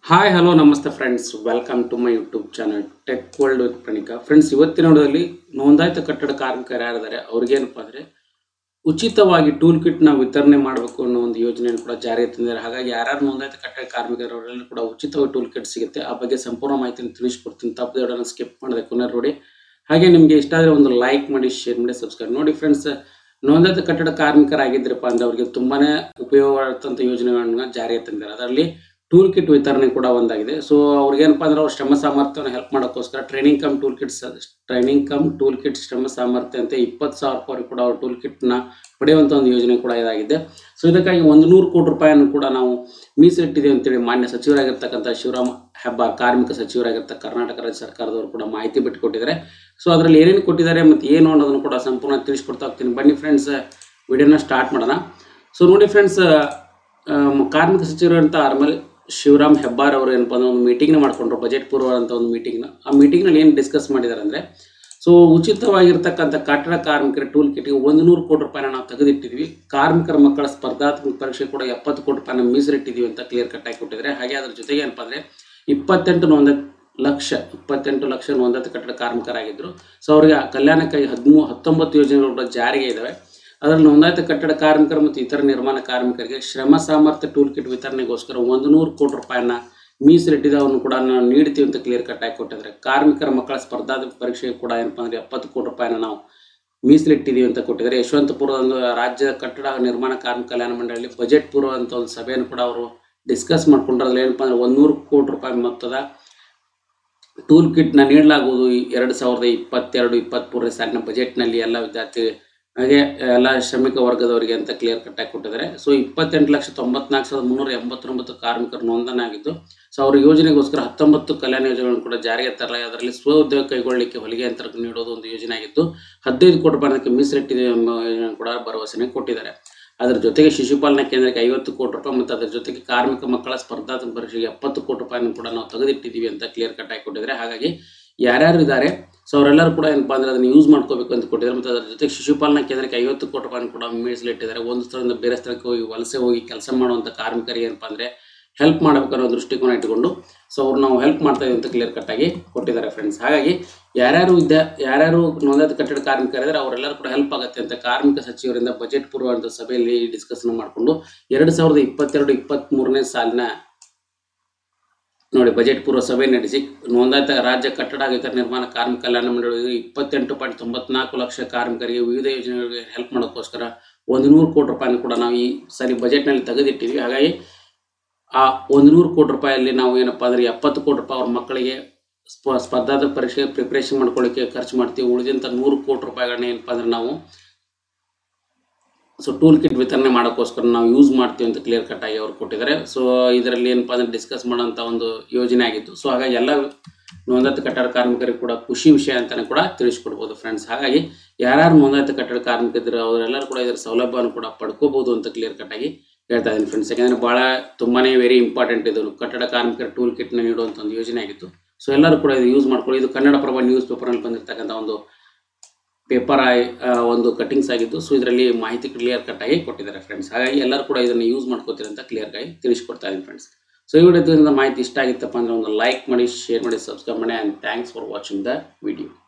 hi hello ನಮಸ್ತೆ friends welcome to my YouTube channel tech world with Praneeka friends ಇವತ್ತಿನ ವಿಡಿಯೋದಲ್ಲಿ ನೋಂದಾಯಿತ ಕಟ್ಟಡ ಕಾರ್ಮಿಕರು ಯಾರಿದ್ದಾರೆ ಅವ್ರಿಗೇನಪ್ಪ ಅಂದರೆ ಉಚಿತವಾಗಿ ಟೂಲ್ ಕಿಟ್ನ ವಿತರಣೆ ಮಾಡಬೇಕು ಅನ್ನೋ ಒಂದು ಯೋಜನೆಯನ್ನು ಕೂಡ ಜಾರಿಗೆ ತಂದಿದ್ದಾರೆ ಹಾಗಾಗಿ ಯಾರ್ಯಾರು ನೋಂದಾಯಿತ ಕಟ್ಟಡ ಕಾರ್ಮಿಕರು ಅವರೆಲ್ಲ ಕೂಡ ಉಚಿತವಾಗಿ ಟೂಲ್ ಕಿಟ್ ಸಿಗುತ್ತೆ ಆ ಬಗ್ಗೆ ಸಂಪೂರ್ಣ ಮಾಹಿತಿಯನ್ನು ತಿಳಿಸ್ಕೊಡ್ತೀನಿ ತಪ್ಪದೆ ಸ್ಕಿಪ್ ಮಾಡದೆ ಕೊನೆ ನೋಡಿ ಹಾಗೆ ನಿಮಗೆ ಇಷ್ಟ ಆದರೆ ಒಂದು ಲೈಕ್ ಮಾಡಿ ಶೇರ್ ಮಾಡಿ ಸಬ್ಸ್ಕ್ರೈಬ್ ನೋಡಿ ಫ್ರೆಂಡ್ಸ್ ನೋಂದಾಯಿತ ಕಟ್ಟಡ ಕಾರ್ಮಿಕರಾಗಿದ್ರಪ್ಪ ಅಂದ್ರೆ ಅವರಿಗೆ ತುಂಬಾನೇ ಉಪಯೋಗವಾದಂಥ ಯೋಜನೆಗಳನ್ನ ಜಾರಿಗೆ ತಂದಿದ್ದಾರೆ ಅದರಲ್ಲಿ ಟೂಲ್ ಕಿಟ್ ವಿತರಣೆ ಕೂಡ ಒಂದಾಗಿದೆ ಸೊ ಅವ್ರಿಗೇನಪ್ಪ ಅಂದ್ರೆ ಅವ್ರ ಶ್ರಮ ಸಾಮರ್ಥ್ಯವನ್ನು ಹೆಲ್ಪ್ ಮಾಡೋಕ್ಕೋಸ್ಕರ training cum tool kits training cum tool kit ಶ್ರಮ ಸಾಮರ್ಥ್ಯ ಅಂತ ಇಪ್ಪತ್ತು ಸಾವಿರ ರೂಪಾಯಿ ಕೂಡ ಅವ್ರ ಟೂಲ್ ಕಿಟ್ನ ಪಡೆಯುವಂಥ ಒಂದು ಯೋಜನೆ ಕೂಡ ಇದಾಗಿದೆ ಸೊ ಇದಕ್ಕಾಗಿ ಒಂದು ನೂರು ಕೋಟಿ ರೂಪಾಯಿಯನ್ನು ಕೂಡ ನಾವು ಮೀಸಲಿಟ್ಟಿದ್ದೀವಿ ಅಂತೇಳಿ ಮಾನ್ಯ ಸಚಿವರಾಗಿರ್ತಕ್ಕಂಥ ಶಿವರಾಮ್ ಹೆಬ್ಬಾರ್ ಕಾರ್ಮಿಕ ಸಚಿವರಾಗಿರ್ತಕ್ಕ ಕರ್ನಾಟಕ ರಾಜ್ಯ ಸರ್ಕಾರದವರು ಕೂಡ ಮಾಹಿತಿ ಬಿಟ್ಟುಕೊಟ್ಟಿದ್ದಾರೆ ಸೊ ಅದರಲ್ಲಿ ಏನೇನು ಕೊಟ್ಟಿದ್ದಾರೆ ಮತ್ತು ಏನು ಅನ್ನೋದನ್ನು ಕೂಡ ಸಂಪೂರ್ಣ ತಿಳಿಸ್ಕೊಡ್ತಾ ಹೋಗ್ತೀನಿ ಬನ್ನಿ ಫ್ರೆಂಡ್ಸ್ ವಿಡಿಯೋನ ಸ್ಟಾರ್ಟ್ ಮಾಡೋಣ ಸೊ ನೋಡಿ ಫ್ರೆಂಡ್ಸ್ ಕಾರ್ಮಿಕ ಸಚಿವರು ಅಂತ ಆಮೇಲೆ ಶಿವರಾಮ್ ಹೆಬ್ಬಾರ್ ಅವರು ಏನಪ್ಪ ಅಂದ್ರೆ ಒಂದು ಮೀಟಿಂಗ್ನ ಮಾಡ್ಕೊಂಡ್ರು ಬಜೆಟ್ ಪೂರ್ವದಂಥ ಒಂದು ಮೀಟಿಂಗ್ನ ಆ ಮೀಟಿಂಗ್ನಲ್ಲಿ ಏನು ಡಿಸ್ಕಸ್ ಮಾಡಿದ್ದಾರೆ ಅಂದರೆ ಸೊ ಉಚಿತವಾಗಿರ್ತಕ್ಕಂಥ ಕಟ್ಟಡ ಕಾರ್ಮಿಕರ ಟೂಲ್ ಕಿಟ್ಗೆ ಒಂದು ನೂರು ಕೋಟಿ ರೂಪಾಯಿನ ನಾವು ತೆಗೆದಿಟ್ಟಿದ್ವಿ ಕಾರ್ಮಿಕರ ಮಕ್ಕಳ ಸ್ಪರ್ಧಾತ್ಮಕ ಪರೀಕ್ಷೆ ಕೂಡ ಎಪ್ಪತ್ತು ಕೋಟಿ ರೂಪಾಯಿನ ಮೀಸಲಿಟ್ಟಿದ್ದೀವಿ ಅಂತ ಕ್ಲಿಯರ್ ಕಟ್ ಆಗಿ ಕೊಟ್ಟಿದ್ದಾರೆ ಹಾಗೆ ಅದ್ರ ಜೊತೆಗೆ ಏನಪ್ಪ ಅಂದರೆ ಇಪ್ಪತ್ತೆಂಟು ನೋಂದ ಲಕ್ಷ ಇಪ್ಪತ್ತೆಂಟು ಲಕ್ಷ ನೋಂದಾಯಿತ ಕಟ್ಟಡ ಕಾರ್ಮಿಕರಾಗಿದ್ದರು ಸೊ ಅವರಿಗೆ ಕಲ್ಯಾಣಕ್ಕಾಗಿ ಹದಿಮೂ ಹತ್ತೊಂಬತ್ತು ಯೋಜನೆಗಳು ಕೂಡ ಜಾರಿಗೆ ಇದ್ದಾವೆ ಅದರಲ್ಲಿ ನೋಂದಾಯಿತ ಕಟ್ಟಡ ಕಾರ್ಮಿಕರು ಮತ್ತು ಇತರ ನಿರ್ಮಾಣ ಕಾರ್ಮಿಕರಿಗೆ ಶ್ರಮ ಸಾಮರ್ಥ್ಯ ಟೂಲ್ ಕಿಟ್ ವಿತರಣೆಗೋಸ್ಕರ ಒಂದು ನೂರು ಕೋಟಿ ರೂಪಾಯಿನ ಮೀಸಲಿಟ್ಟಿದ್ದವನ್ನು ಕೂಡ ನಾವು ನೀಡ್ತೀವಿ ಅಂತ ಕ್ಲಿಯರ್ ಕಟ್ ಆಗಿ ಕೊಟ್ಟಿದ್ದಾರೆ ಕಾರ್ಮಿಕರ ಮಕ್ಕಳ ಸ್ಪರ್ಧಾತ್ಮಕ ಪರೀಕ್ಷೆಗೆ ಕೂಡ ಏನಪ್ಪ ಅಂದ್ರೆ ಎಪ್ಪತ್ತು ಕೋಟಿ ರೂಪಾಯಿನ ನಾವು ಮೀಸಲಿಟ್ಟಿದ್ದೀವಿ ಅಂತ ಕೊಟ್ಟಿದ್ದಾರೆ ಯಶವಂತಪುರದ ಒಂದು ರಾಜ್ಯ ಕಟ್ಟಡ ನಿರ್ಮಾಣ ಕಾರ್ಮಿಕ ಕಲ್ಯಾಣ ಮಂಡಳಿ ಬಜೆಟ್ ಪೂರ್ವ ಅಂತ ಒಂದು ಸಭೆಯನ್ನು ಕೂಡ ಅವರು ಡಿಸ್ಕಸ್ ಮಾಡ್ಕೊಂಡ್ರೆ ಅದ್ರಲ್ಲಿ ಏನಪ್ಪ ಅಂದ್ರೆ ಒಂದು ನೂರು ಕೋಟಿ ರೂಪಾಯಿ ಮೊತ್ತದ ಟೂಲ್ ಕಿಟ್ನ ನೀಡಲಾಗುವುದು ಎರಡು ಸಾವಿರದ ಇಪ್ಪತ್ತೆರಡು ಇಪ್ಪತ್ತ್ಮೂರನೇ ಸಾಲಿನ ಬಜೆಟ್ನಲ್ಲಿ ಎಲ್ಲ ವಿದ್ಯಾರ್ಥಿ ಹಾಗೆ ಎಲ್ಲ ಶ್ರಮಿಕ ವರ್ಗದವರಿಗೆ ಅಂತ ಕ್ಲಿಯರ್ ಕಟ್ ಆಗಿ ಕೊಟ್ಟಿದ್ದಾರೆ ಸೊ ಇಪ್ಪತ್ತೆಂಟು ಲಕ್ಷ ತೊಂಬತ್ನಾಲ್ಕು ಸಾವಿರದ ಮುನ್ನೂರ ಎಂಬತ್ತೊಂಬತ್ತು ಕಾರ್ಮಿಕರು ನೋಂದಣಿ ಆಗಿದ್ದು ಸೊ ಅವ್ರ ಯೋಜನೆಗೋಸ್ಕರ ಹತ್ತೊಂಬತ್ತು ಕಲ್ಯಾಣ ಯೋಜನೆಗಳನ್ನು ಕೂಡ ಜಾರಿಗೆ ತರಲಾಗಿದೆ ಅದರಲ್ಲಿ ಸ್ವ ಉದ್ಯೋಗ ಕೈಗೊಳ್ಳಲಿಕ್ಕೆ ಹೊಲಿಗೆ ಯಂತ್ರ ನೀಡೋದು ಒಂದು ಯೋಜನೆ ಆಗಿದ್ದು ಹದಿನೈದು ಕೋಟಿ ರೂಪಾಯಿ ಮೀಸಲಿಟ್ಟಿದೆ ಎಂಬ ಯೋಜನೆ ಕೂಡ ಭರವಸೆನೆ ಕೊಟ್ಟಿದ್ದಾರೆ ಅದರ ಜೊತೆಗೆ ಶಿಶುಪಾಲನಾ ಕೇಂದ್ರಕ್ಕೆ ಐವತ್ತು ಕೋಟಿ ರೂಪಾಯಿ ಮತ್ತು ಅದರ ಜೊತೆಗೆ ಕಾರ್ಮಿಕ ಮಕ್ಕಳ ಸ್ಪರ್ಧಾತ್ಮಕ ಪರೀಕ್ಷೆಗೆ ಎಪ್ಪತ್ತು ಕೋಟಿ ರೂಪಾಯಿನ ಕೂಡ ನಾವು ತೆಗೆದಿಟ್ಟಿದ್ದೀವಿ ಅಂತ ಕ್ಲಿಯರ್ ಕಟ್ ಆಗಿ ಕೊಟ್ಟಿದ್ದಾರೆ ಹಾಗಾಗಿ ಯಾರ್ಯಾರು ಇದ್ದಾರೆ ಸೊ ಅವರೆಲ್ಲರೂ ಕೂಡ ಏನಪ್ಪಾ ಅಂದ್ರೆ ಅದನ್ನು ಯೂಸ್ ಮಾಡ್ಕೋಬೇಕು ಅಂತ ಕೊಟ್ಟಿದ್ದಾರೆ ಮತ್ತು ಅದರ ಜೊತೆಗೆ ಶಿಶುಪಾಲನಾ ಕೇಂದ್ರಕ್ಕೆ ಐವತ್ತು ಕೋಟಿ ರೂಪಾಯಿ ಕೂಡ ಮೀಸಲಿಟ್ಟಿದ್ದಾರೆ ಒಂದು ಸ್ಥಳದಿಂದ ಬೇರೆ ಸ್ಥಳಕ್ಕೆ ಹೋಗಿ ವಲಸೆ ಹೋಗಿ ಕೆಲಸ ಮಾಡುವಂಥ ಕಾರ್ಮಿಕರಿಗೆ ಏನಪ್ಪಾ ಅಂದ್ರೆ ಹೆಲ್ಪ್ ಮಾಡಬೇಕು ಅನ್ನೋ ದೃಷ್ಟಿಕೋನ ಇಟ್ಟುಕೊಂಡು ಸೊ ಅವ್ರು ನಾವು ಹೆಲ್ಪ್ ಮಾಡ್ತಾ ಇದೀವಿ ಅಂತ ಕ್ಲಿಯರ್ ಕಟ್ ಆಗಿ ಕೊಟ್ಟಿದ್ದಾರೆ ಫ್ರೆಂಡ್ಸ್ ಹಾಗಾಗಿ ಯಾರ್ಯಾರು ವಿದ್ಯಾ ಯಾರ್ಯಾರು ನೋಂದಾಯಿತ ಕಟ್ಟಡ ಕಾರ್ಮಿಕರಿದ್ದಾರೆ ಅವರೆಲ್ಲರೂ ಕೂಡ ಹೆಲ್ಪ್ ಆಗುತ್ತೆ ಅಂತ ಕಾರ್ಮಿಕ ಸಚಿವರಿಂದ ಬಜೆಟ್ ಪೂರ್ವ ಅಂತ ಸಭೆಯಲ್ಲಿ ಡಿಸ್ಕಷನ್ ಮಾಡಿಕೊಂಡು ಎರಡು ಸಾವಿರದ ಇಪ್ಪತ್ತೆರಡು ಇಪ್ಪತ್ತ್ಮೂರನೇ ಸಾಲಿನ ನೋಡಿ ಬಜೆಟ್ ಪೂರ್ವ ಸಭೆ ನಡೆಸಿ ನೋಂದಾಯಿತ ರಾಜ್ಯ ಕಟ್ಟಡ ಹಾಗೂ ಇತರ ನಿರ್ಮಾಣ ಕಾರ್ಮಿಕ ಕಲ್ಯಾಣ ಮಂಡಳಿ ಇಪ್ಪತ್ತೆಂಟು ಪಾಯಿಂಟ್ ತೊಂಬತ್ನಾಲ್ಕು ಲಕ್ಷ ಕಾರ್ಮಿಕರಿಗೆ ವಿವಿಧ ಯೋಜನೆಗಳಿಗೆ ಹೆಲ್ಪ್ ಮಾಡೋಕ್ಕೋಸ್ಕರ ಒಂದು ನೂರು ಕೋಟಿ ರೂಪಾಯಿನ ಕೂಡ ನಾವು ಈ ಸರಿ ಬಜೆಟ್ನಲ್ಲಿ ತೆಗೆದಿಟ್ಟಿದ್ವಿ ಹಾಗಾಗಿ ಆ ಒಂದು ನೂರು ಕೋಟಿ ರೂಪಾಯಲ್ಲಿ ನಾವು ಏನಪ್ಪಾ ಅಂದ್ರೆ ಎಪ್ಪತ್ತು ಕೋಟಿ ರೂಪಾಯಿ ಅವ್ರ ಮಕ್ಕಳಿಗೆ ಸ್ಪ ಸ್ಪರ್ಧಾತ್ಮಕ ಪರೀಕ್ಷೆ ಪ್ರಿಪ್ರೇಷನ್ ಮಾಡ್ಕೊಳ್ಳಿಕ್ಕೆ ಖರ್ಚು ಮಾಡ್ತೀವಿ ಉಳಿದಂಥ ನೂರು ಕೋಟಿ ರೂಪಾಯಿಗಳನ್ನ ಏನಪ್ಪಾ ಅಂದ್ರೆ ನಾವು ಸೊ ಟೂಲ್ ಕಿಟ್ ವಿತರಣೆ ಮಾಡೋಕ್ಕೋಸ್ಕರ ನಾವು ಯೂಸ್ ಮಾಡ್ತೀವಿ ಅಂತ ಕ್ಲಿಯರ್ ಕಟ್ ಆಗಿ ಅವ್ರು ಕೊಟ್ಟಿದ್ದಾರೆ ಸೊ ಇದರಲ್ಲಿ ಏನಪ್ಪಾ ಅಂದ್ರೆ ಡಿಸ್ಕಸ್ ಮಾಡೋಂಥ ಒಂದು ಯೋಜನೆ ಆಗಿತ್ತು ಸೊ ಹಾಗಾಗಿ ಎಲ್ಲ ನೋಂದಾಯಿತ ಕಟ್ಟಡ ಕಾರ್ಮಿಕರಿಗೆ ಕೂಡ ಖುಷಿ ವಿಷಯ ಅಂತಾನೆ ಕೂಡ ತಿಳಿಸ್ಕೊಡ್ಬೋದು ಫ್ರೆಂಡ್ಸ್ ಹಾಗಾಗಿ ಯಾರ್ಯಾರು ನೋಂದಾಯಿತ ಕಟ್ಟಡ ಕಾರ್ಮಿಕರಿದ್ರು ಅವರೆಲ್ಲರೂ ಕೂಡ ಇದರ ಸೌಲಭ್ಯವನ್ನು ಕೂಡ ಪಡ್ಕೋಬಹುದು ಅಂತ ಕ್ಲಿಯರ್ ಕಟ್ ಆಗಿ ಹೇಳ್ತಾ ಇದ್ದೀನಿ ಫ್ರೆಂಡ್ಸ್ ಯಾಕಂದ್ರೆ ಬಹಳ ತುಂಬಾನೇ ವೆರಿ ಇಂಪಾರ್ಟೆಂಟ್ ಇದು ಕಟ್ಟಡ ಕಾರ್ಮಿಕರ ಟೂಲ್ ಕಿಟ್ನ ನೀಡುವಂಥ ಒಂದು ಯೋಜನೆ ಆಗಿತ್ತು ಸೊ ಎಲ್ಲರೂ ಕೂಡ ಇದು ಯೂಸ್ ಮಾಡ್ಕೊಳ್ಳಿ ಇದು ಕನ್ನಡಪ್ರಭ ನ್ಯೂಸ್ ಪೇಪರ್ನಲ್ಲಿ ಬಂದಿರತಕ್ಕಂಥ ಒಂದು ಪೇಪರ್ ಒಂದು ಕಟಿಂಗ್ಸ್ ಆಗಿದ್ದು ಸೊ ಇದರಲ್ಲಿ ಮಾಹಿತಿ ಕ್ಲಿಯರ್ ಕಟ್ ಆಗಿ ಕೊಟ್ಟಿದ್ದಾರೆ ಫ್ರೆಂಡ್ಸ್ ಹಾಗಾಗಿ ಎಲ್ಲರೂ ಕೂಡ ಇದನ್ನು ಯೂಸ್ ಮಾಡ್ಕೋತೀರಿ ಅಂತ ಕ್ಲಿಯರ್ ಆಗಿ ತಿಳಿಸ್ಕೊಡ್ತಾ ಇದ್ದೀನಿ ಫ್ರೆಂಡ್ಸ್ ಸೊ ಈ ವಿಡಿಯೋದಿಂದ ಮಾಹಿತಿ ಇಷ್ಟ ಆಗಿತ್ತಪ್ಪ ಅಂದ್ರೆ ಒಂದು ಲೈಕ್ ಮಾಡಿ ಶೇರ್ ಮಾಡಿ ಸಬ್ಸ್ಕ್ರೈಬ್ ಮಾಡಿ and thanks for watching the video